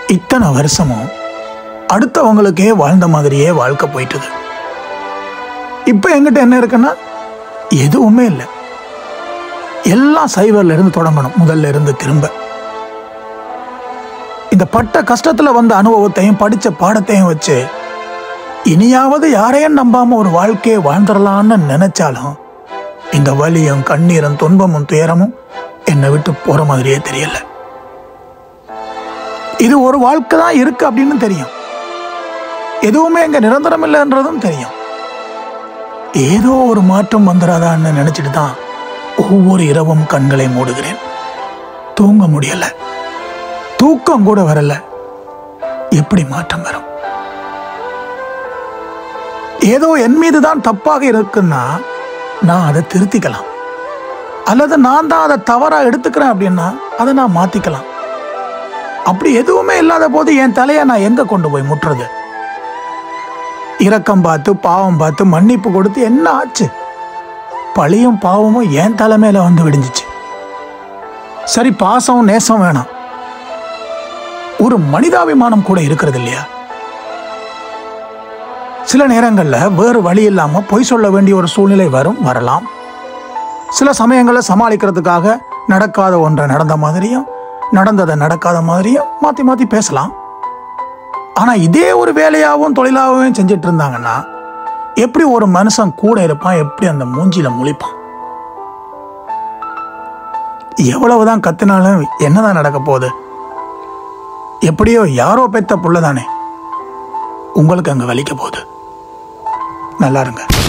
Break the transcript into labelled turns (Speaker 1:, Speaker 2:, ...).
Speaker 1: இத்தனை வருஷமும் அடுத்தவங்களுக்கே வாழ்ந்த மாதிரியே வாழ்க்கை போயிட்டுது இப்போ எங்கிட்ட என்ன இருக்குன்னா எதுவுமே இல்லை எல்லாம் சைவர்ல இருந்து தொடங்கணும் முதல்ல இருந்து திரும்ப இந்த பட்ட கஷ்டத்துல வந்த அனுபவத்தையும் படிச்ச பாடத்தையும் வச்சு இனியாவது யாரையும் நம்பாம ஒரு வாழ்க்கையை வாழ்ந்துடலான்னு நினைச்சாலும் இந்த வலியும் கண்ணீரும் துன்பமும் துயரமும் என்னை விட்டு போற மாதிரியே தெரியல இது ஒரு வாழ்க்கை தான் இருக்கு அப்படின்னு தெரியும் எதுவுமே இங்க நிரந்தரம் இல்லைன்றதும் தெரியும் ஏதோ ஒரு மாற்றம் வந்துடாதான்னு நினைச்சிட்டு தான் ஒவ்வொரு இரவும் கண்களை மூடுகிறேன் தூங்க முடியல தூக்கம் கூட வரல எப்படி மாற்றம் வரும் ஏதோ என் மீது தான் தப்பாக இருக்குன்னா நான் அதை திருத்திக்கலாம் அல்லது நான் தான் அதை தவறா எடுத்துக்கிறேன் அப்படின்னா அதை நான் மாத்திக்கலாம் அப்படி எதுவுமே இல்லாத போது என் தலையை நான் எங்க கொண்டு போய் முட்டுறது இரக்கம் பார்த்து பாவம் பார்த்து மன்னிப்பு கொடுத்து என்ன ஆச்சு பழியும் பாவமும் என் தலைமையில வந்து விடிஞ்சிச்சு சரி பாசம் நேசம் வேணாம் ஒரு மனிதாபிமானம் கூட இருக்கிறது இல்லையா சில நேரங்கள்ல வேறு வழி இல்லாம பொய் சொல்ல வேண்டிய ஒரு சூழ்நிலை வரும் வரலாம் சில சமயங்களில் சமாளிக்கிறதுக்காக நடக்காத ஒன்றை நடந்த மாதிரியும் நடந்ததை நடக்காத மாதிரியும் மாத்தி மாத்தி பேசலாம் ஆனா இதே ஒரு வேலையாகவும் தொழிலாகவும் செஞ்சுட்டு இருந்தாங்கன்னா எப்படி ஒரு மனுஷன் கூட இருப்பான் எப்படி அந்த மூஞ்சில முழிப்பான் எவ்வளவுதான் கத்தினாலும் என்னதான் நடக்க போகுது எப்படியோ யாரோ பெத்த புள்ள தானே உங்களுக்கு அங்க வலிக்க போகுது நல்லா இருங்க